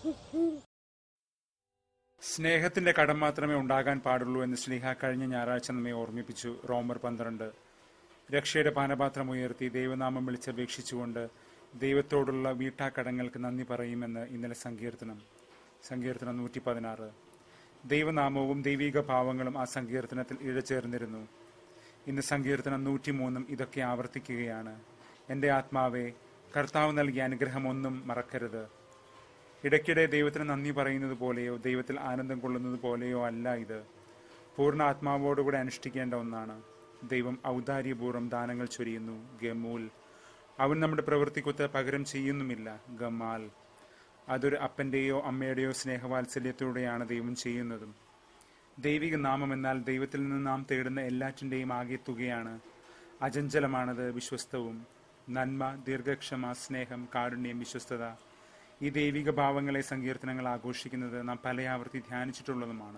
സ്നേഹത്തിന്റെ കടം മാത്രമേ ഉണ്ടാകാൻ പാടുള്ളൂ എന്ന് സ്നേഹ കഴിഞ്ഞ ഞായറാഴ്ച നമ്മെ ഓർമ്മിപ്പിച്ചു റോമർ പന്ത്രണ്ട് രക്ഷയുടെ പാനപാത്രം ഉയർത്തി ദൈവനാമം വിളിച്ചപേക്ഷിച്ചുകൊണ്ട് ദൈവത്തോടുള്ള വീട്ടാക്കടങ്ങൾക്ക് നന്ദി പറയുമെന്ന് ഇന്നലെ സങ്കീർത്തനം സങ്കീർത്തനം നൂറ്റി പതിനാറ് ദൈവനാമവും ദൈവിക ഭാവങ്ങളും ആ സങ്കീർത്തനത്തിൽ ഇഴചേർന്നിരുന്നു ഇന്ന് സങ്കീർത്തനം നൂറ്റിമൂന്നും ഇതൊക്കെ ആവർത്തിക്കുകയാണ് എൻ്റെ ആത്മാവെ കർത്താവ് നൽകിയ അനുഗ്രഹമൊന്നും മറക്കരുത് ഇടയ്ക്കിടെ ദൈവത്തിന് നന്ദി പറയുന്നത് പോലെയോ ദൈവത്തിൽ ആനന്ദം കൊള്ളുന്നത് പോലെയോ അല്ല ഇത് പൂർണ്ണ ആത്മാവോടുകൂടെ അനുഷ്ഠിക്കേണ്ട ഒന്നാണ് ദൈവം ഔദാര്യപൂർവ്വം ദാനങ്ങൾ ചൊരിയുന്നു ഗമൂൽ അവൻ നമ്മുടെ പ്രവൃത്തിക്കൊത്ത് പകരം ചെയ്യുന്നുമില്ല ഗമാൽ അതൊരു അപ്പന്റെയോ അമ്മയുടെയോ സ്നേഹവാത്സല്യത്തോടെയാണ് ദൈവം ചെയ്യുന്നതും ദൈവിക നാമം എന്നാൽ ദൈവത്തിൽ നിന്ന് നാം തേടുന്ന എല്ലാറ്റിൻ്റെയും ആകെ തുകയാണ് അചഞ്ചലമാണത് വിശ്വസ്തവും നന്മ ദീർഘക്ഷമ സ്നേഹം കാരുണ്യം വിശ്വസ്തത ഈ ദൈവിക ഭാവങ്ങളെ സങ്കീർത്തനങ്ങൾ ആഘോഷിക്കുന്നത് നാം പലയാവർത്തി ധ്യാനിച്ചിട്ടുള്ളതുമാണ്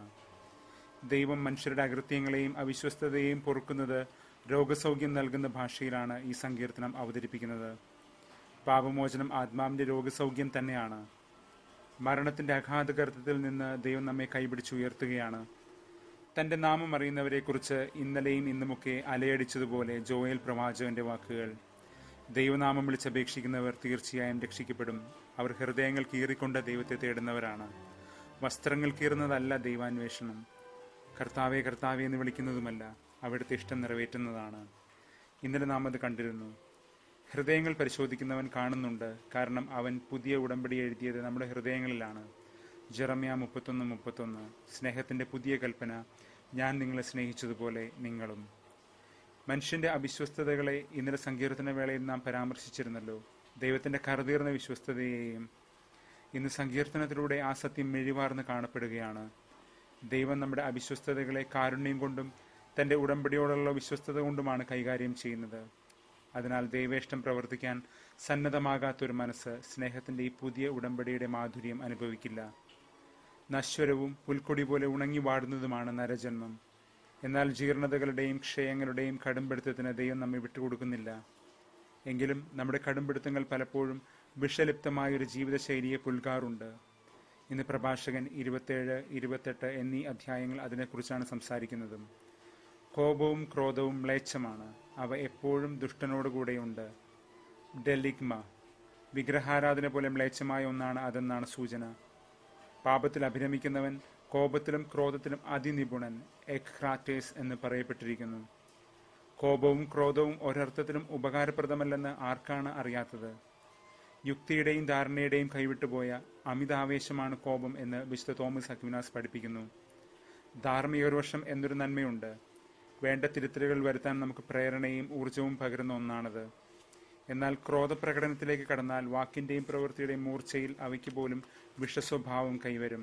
ദൈവം മനുഷ്യരുടെ അകൃത്യങ്ങളെയും അവിശ്വസ്തതയെയും പൊറുക്കുന്നത് രോഗസൗഖ്യം നൽകുന്ന ഭാഷയിലാണ് ഈ സങ്കീർത്തനം അവതരിപ്പിക്കുന്നത് പാപമോചനം ആത്മാവിന്റെ രോഗസൗഖ്യം തന്നെയാണ് മരണത്തിന്റെ അഗാധകർത്തത്തിൽ നിന്ന് ദൈവം നമ്മെ കൈപിടിച്ചുയർത്തുകയാണ് തന്റെ നാമം അറിയുന്നവരെക്കുറിച്ച് ഇന്നലെയും ഇന്നുമൊക്കെ അലയടിച്ചതുപോലെ ജോയൽ പ്രവാചകന്റെ വാക്കുകൾ ദൈവനാമം വിളിച്ചപേക്ഷിക്കുന്നവർ തീർച്ചയായും രക്ഷിക്കപ്പെടും അവർ ഹൃദയങ്ങൾ കീറിക്കൊണ്ട് ദൈവത്തെ തേടുന്നവരാണ് വസ്ത്രങ്ങൾ കീറുന്നതല്ല ദൈവാന്വേഷണം കർത്താവെ കർത്താവെ എന്ന് വിളിക്കുന്നതുമല്ല അവിടുത്തെ ഇഷ്ടം നിറവേറ്റുന്നതാണ് ഇന്നലെ നാം അത് കണ്ടിരുന്നു ഹൃദയങ്ങൾ പരിശോധിക്കുന്നവൻ കാണുന്നുണ്ട് കാരണം അവൻ പുതിയ ഉടമ്പടി എഴുതിയത് നമ്മുടെ ഹൃദയങ്ങളിലാണ് ജെറമ്യ മുപ്പത്തൊന്ന് മുപ്പത്തൊന്ന് സ്നേഹത്തിന്റെ പുതിയ കൽപ്പന ഞാൻ നിങ്ങളെ സ്നേഹിച്ചതുപോലെ നിങ്ങളും മനുഷ്യന്റെ അവിശ്വസ്തതകളെ ഇന്നലെ സങ്കീർത്തന വേളയിൽ നാം പരാമർശിച്ചിരുന്നല്ലോ ദൈവത്തിന്റെ കറുതീർന്ന വിശ്വസ്തതയെയും ഇന്ന് സങ്കീർത്തനത്തിലൂടെ ആ സത്യം മെഴിവാർന്ന് കാണപ്പെടുകയാണ് ദൈവം നമ്മുടെ അവിശ്വസ്തതകളെ കാരുണ്യം കൊണ്ടും തന്റെ ഉടമ്പടിയോടുള്ള വിശ്വസ്തത കൊണ്ടുമാണ് കൈകാര്യം ചെയ്യുന്നത് അതിനാൽ ദൈവേഷ്ടം പ്രവർത്തിക്കാൻ സന്നദ്ധമാകാത്തൊരു മനസ്സ് സ്നേഹത്തിന്റെ ഈ പുതിയ ഉടമ്പടിയുടെ മാധുര്യം അനുഭവിക്കില്ല നശ്വരവും പുൽക്കൊടി പോലെ ഉണങ്ങി വാടുന്നതുമാണ് നരജന്മം എന്നാൽ ജീർണതകളുടെയും ക്ഷയങ്ങളുടെയും കടുംപിടുത്തത്തിന് ദൈവം നമ്മെ വിട്ടുകൊടുക്കുന്നില്ല എങ്കിലും നമ്മുടെ കടുംപിടുത്തങ്ങൾ പലപ്പോഴും വിഷലിപ്തമായ ഒരു ജീവിതശൈലിയെ പുൽകാറുണ്ട് ഇന്ന് പ്രഭാഷകൻ ഇരുപത്തേഴ് ഇരുപത്തെട്ട് എന്നീ അധ്യായങ്ങൾ അതിനെക്കുറിച്ചാണ് സംസാരിക്കുന്നതും കോപവും ക്രോധവും മ്ലേച്ഛമാണ് അവ എപ്പോഴും ദുഷ്ടനോടുകൂടെയുണ്ട് ഡെലിഗ്മ വിഗ്രഹാരാധന പോലെ മ്ലേച്ഛമായ ഒന്നാണ് അതെന്നാണ് സൂചന പാപത്തിൽ അഭിരമിക്കുന്നവൻ കോപത്തിലും ക്രോധത്തിലും അതിനിപുണൻ എക്രാറ്റേസ് എന്ന് പറയപ്പെട്ടിരിക്കുന്നു കോപവും ക്രോധവും ഒരർത്ഥത്തിലും ഉപകാരപ്രദമല്ലെന്ന് ആർക്കാണ് അറിയാത്തത് യുക്തിയുടെയും ധാരണയുടെയും കൈവിട്ടുപോയ അമിതാവേശമാണ് കോപം എന്ന് വിശുദ്ധ തോമസ് അക്വിനാസ് പഠിപ്പിക്കുന്നു ധാർമ്മികരോഷം എന്നൊരു നന്മയുണ്ട് വേണ്ട തിരുത്തലുകൾ വരുത്താൻ നമുക്ക് പ്രേരണയും ഊർജവും പകരുന്ന ഒന്നാണത് എന്നാൽ ക്രോധപ്രകടനത്തിലേക്ക് കടന്നാൽ വാക്കിന്റെയും പ്രവൃത്തിയുടെയും മൂർച്ചയിൽ അവയ്ക്ക് പോലും വിഷസ്വഭാവം കൈവരും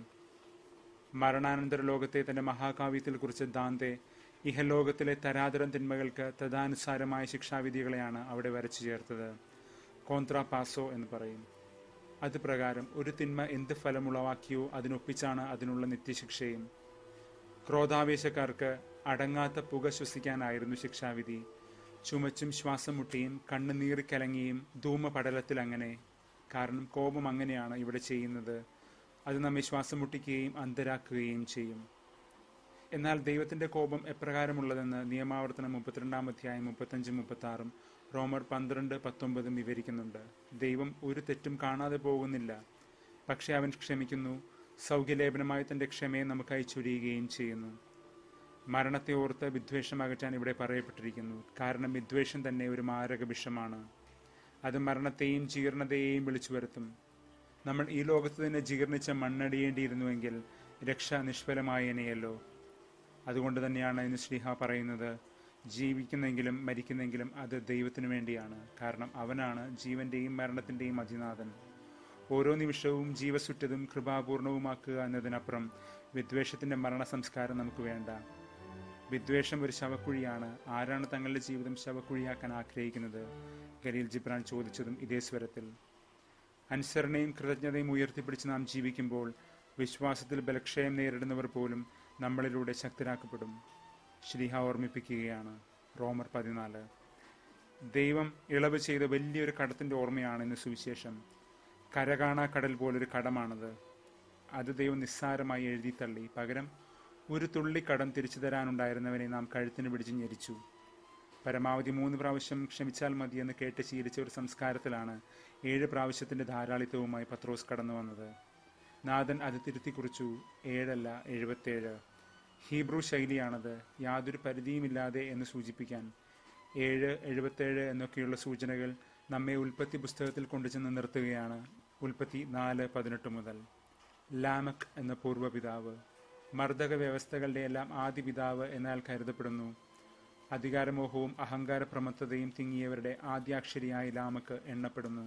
മരണാനന്തര ലോകത്തെ തന്റെ മഹാകാവ്യത്തിൽ കുറിച്ച് ദാന്തെ ഇഹലോകത്തിലെ തരാതരം തിന്മകൾക്ക് തദാനുസാരമായ ശിക്ഷാവിധികളെയാണ് അവിടെ വരച്ചു ചേർത്തത് കോൺട്രാ പാസോ എന്ന് പറയും അത് പ്രകാരം ഒരു തിന്മ എന്ത് ഫലമുളവാക്കിയോ അതിനൊപ്പിച്ചാണ് അതിനുള്ള നിത്യശിക്ഷയും ക്രോധാവേശക്കാർക്ക് അടങ്ങാത്ത പുക ശ്വസിക്കാനായിരുന്നു ശിക്ഷാവിധി ചുമച്ചും ശ്വാസം മുട്ടിയും കണ്ണ് നീറിക്കലങ്ങിയും ധൂമപടലത്തിൽ അങ്ങനെ കാരണം കോപം അങ്ങനെയാണ് ഇവിടെ ചെയ്യുന്നത് അത് നമ്മെ ശ്വാസം മുട്ടിക്കുകയും അന്തരാക്കുകയും ചെയ്യും എന്നാൽ ദൈവത്തിന്റെ കോപം എപ്രകാരമുള്ളതെന്ന് നിയമാവർത്തനം മുപ്പത്തിരണ്ടാം അധ്യായം മുപ്പത്തഞ്ചും മുപ്പത്തി ആറും റോമർ പന്ത്രണ്ട് പത്തൊമ്പതും വിവരിക്കുന്നുണ്ട് ദൈവം ഒരു തെറ്റും കാണാതെ പോകുന്നില്ല പക്ഷെ അവൻ ക്ഷമിക്കുന്നു സൗഖ്യലേപനമായി തന്റെ ക്ഷമയെ നമുക്കായി ചൊരിയുകയും ചെയ്യുന്നു മരണത്തെ ഓർത്ത് വിദ്വേഷം അകറ്റാൻ ഇവിടെ പറയപ്പെട്ടിരിക്കുന്നു കാരണം വിദ്വേഷം തന്നെ ഒരു മാരക വിഷമാണ് അത് മരണത്തെയും ജീർണതയെയും വിളിച്ചു വരുത്തും നമ്മൾ ഈ ലോകത്ത് തന്നെ ജീർണിച്ച മണ്ണടിയേണ്ടിയിരുന്നുവെങ്കിൽ രക്ഷ നിഷ്ഫലമായേനെയല്ലോ അതുകൊണ്ട് തന്നെയാണ് ഇന്ന് ശ്രീഹ പറയുന്നത് ജീവിക്കുന്നെങ്കിലും മരിക്കുന്നെങ്കിലും അത് ദൈവത്തിനു വേണ്ടിയാണ് കാരണം അവനാണ് ജീവന്റെയും മരണത്തിന്റെയും അധിനാഥൻ ഓരോ നിമിഷവും ജീവസുറ്റതും കൃപാപൂർണവുമാക്കുക എന്നതിനപ്പുറം വിദ്വേഷത്തിന്റെ മരണ സംസ്കാരം നമുക്ക് വേണ്ട വിദ്വേഷം ഒരു ശവക്കുഴിയാണ് ആരാണ് തങ്ങളുടെ ജീവിതം ശവക്കുഴിയാക്കാൻ ആഗ്രഹിക്കുന്നത് ഗലീൽ ജിബ്രാൻ ചോദിച്ചതും ഇതേ സ്വരത്തിൽ അനുസരണയും കൃതജ്ഞതയും ഉയർത്തിപ്പിടിച്ച് നാം ജീവിക്കുമ്പോൾ വിശ്വാസത്തിൽ ബലക്ഷയം നേരിടുന്നവർ പോലും നമ്മളിലൂടെ ശക്തരാക്കപ്പെടും ശ്രീഹ ഓർമ്മിപ്പിക്കുകയാണ് റോമർ പതിനാല് ദൈവം ഇളവ് ചെയ്ത വലിയൊരു കടത്തിന്റെ ഓർമ്മയാണ് ഇന്ന് സുവിശേഷം കരകാണാ കടൽ പോലൊരു കടമാണത് അത് ദൈവം നിസ്സാരമായി എഴുതി തള്ളി പകരം ഒരു തുള്ളി കടം തിരിച്ചു തരാനുണ്ടായിരുന്നവനെ നാം കഴുത്തിന് പിടിച്ച് ഞെരിച്ചു പരമാവധി മൂന്ന് പ്രാവശ്യം ക്ഷമിച്ചാൽ മതിയെന്ന് കേട്ട് ശീലിച്ച ഒരു സംസ്കാരത്തിലാണ് ഏഴ് പ്രാവശ്യത്തിന്റെ ധാരാളിത്തവുമായി പത്രോസ് കടന്നു വന്നത് നാഥൻ അത് തിരുത്തി കുറിച്ചു ഏഴല്ല എഴുപത്തേഴ് ഹീബ്രു ശൈലിയാണത് യാതൊരു പരിധിയുമില്ലാതെ എന്ന് സൂചിപ്പിക്കാൻ ഏഴ് എഴുപത്തേഴ് എന്നൊക്കെയുള്ള സൂചനകൾ നമ്മെ ഉൽപ്പത്തി പുസ്തകത്തിൽ കൊണ്ടുചെന്ന് നിർത്തുകയാണ് ഉൽപ്പത്തി നാല് പതിനെട്ട് മുതൽ ലാമക് എന്ന പൂർവ്വപിതാവ് മർദ്ദക വ്യവസ്ഥകളുടെ എല്ലാം ആദ്യ പിതാവ് എന്നാൽ കരുതപ്പെടുന്നു അധികാരമോഹവും അഹങ്കാരപ്രമത്തതയും തിങ്ങിയവരുടെ ആദ്യാക്ഷരിയായി ലാമക്ക് എണ്ണപ്പെടുന്നു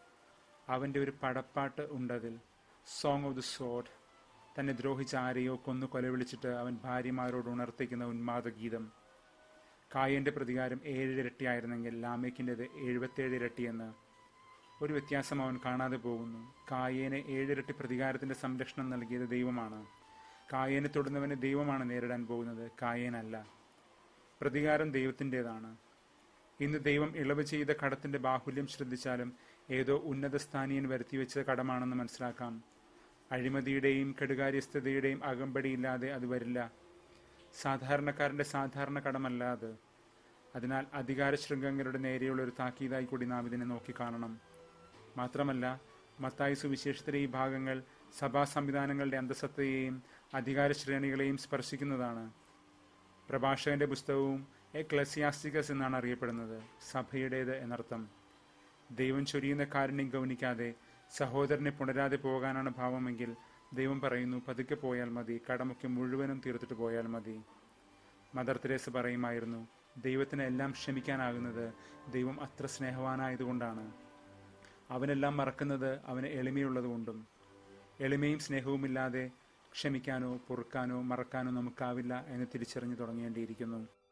അവന്റെ ഒരു പടപ്പാട്ട് ഉണ്ടതിൽ സോങ് ഓഫ് ദി സോഡ് തന്നെ ദ്രോഹിച്ച ആരെയോ കൊന്നു കൊലവിളിച്ചിട്ട് അവൻ ഭാര്യമാരോട് ഉണർത്തിക്കുന്ന ഉന്മാദഗീതം കായന്റെ പ്രതികാരം ഏഴ് ഇരട്ടിയായിരുന്നെങ്കിൽ ലാമേക്കിൻ്റെത് എഴുപത്തേഴ് ഇരട്ടിയെന്ന് ഒരു വ്യത്യാസം അവൻ കാണാതെ പോകുന്നു കായേനെ ഏഴിരട്ടി പ്രതികാരത്തിന്റെ സംരക്ഷണം നൽകിയത് ദൈവമാണ് കായേനെ തൊടുന്നവനെ ദൈവമാണ് നേരിടാൻ പോകുന്നത് കായേനല്ല പ്രതികാരം ദൈവത്തിൻ്റെതാണ് ഇന്ന് ദൈവം ഇളവ് ചെയ്ത കടത്തിന്റെ ബാഹുല്യം ശ്രദ്ധിച്ചാലും ഏതോ ഉന്നത സ്ഥാനീയൻ വരുത്തിവെച്ച കടമാണെന്ന് മനസ്സിലാക്കാം അഴിമതിയുടെയും കെടുകാര്യസ്ഥതയുടെയും അകമ്പടിയില്ലാതെ അത് വരില്ല സാധാരണക്കാരന്റെ സാധാരണ കടമല്ല അത് അതിനാൽ അധികാര ശൃംഖങ്ങളുടെ നേരെയുള്ള ഒരു താക്കീതായി കൂടി നാം ഇതിനെ നോക്കിക്കാണണം മാത്രമല്ല മത്തായി സുവിശേഷത്തിലെ ഈ ഭാഗങ്ങൾ സഭാ സംവിധാനങ്ങളുടെ അന്തസത്തയെയും അധികാര ശ്രേണികളെയും സ്പർശിക്കുന്നതാണ് പ്രഭാഷകന്റെ പുസ്തകവും എക്ലസിയാസ്റ്റിക്കസ് എന്നാണ് അറിയപ്പെടുന്നത് സഭയുടേത് എന്നർത്ഥം ദൈവം ചൊരിയുന്ന കാരുണ്യം ഗൗനിക്കാതെ സഹോദരനെ പുണരാതെ പോകാനാണ് ഭാവമെങ്കിൽ ദൈവം പറയുന്നു പതുക്കെ പോയാൽ മതി കടമൊക്കെ മുഴുവനും തീർത്തിട്ട് പോയാൽ മതി മദർ തെരേസ പറയുമായിരുന്നു ദൈവത്തിന് എല്ലാം ക്ഷമിക്കാനാകുന്നത് ദൈവം അത്ര സ്നേഹവാനായതുകൊണ്ടാണ് അവനെല്ലാം മറക്കുന്നത് അവന് എളിമയുള്ളതുകൊണ്ടും എളിമയും സ്നേഹവുമില്ലാതെ ക്ഷമിക്കാനോ പൊറുക്കാനോ മറക്കാനോ നമുക്കാവില്ല എന്ന് തിരിച്ചറിഞ്ഞു തുടങ്ങേണ്ടിയിരിക്കുന്നു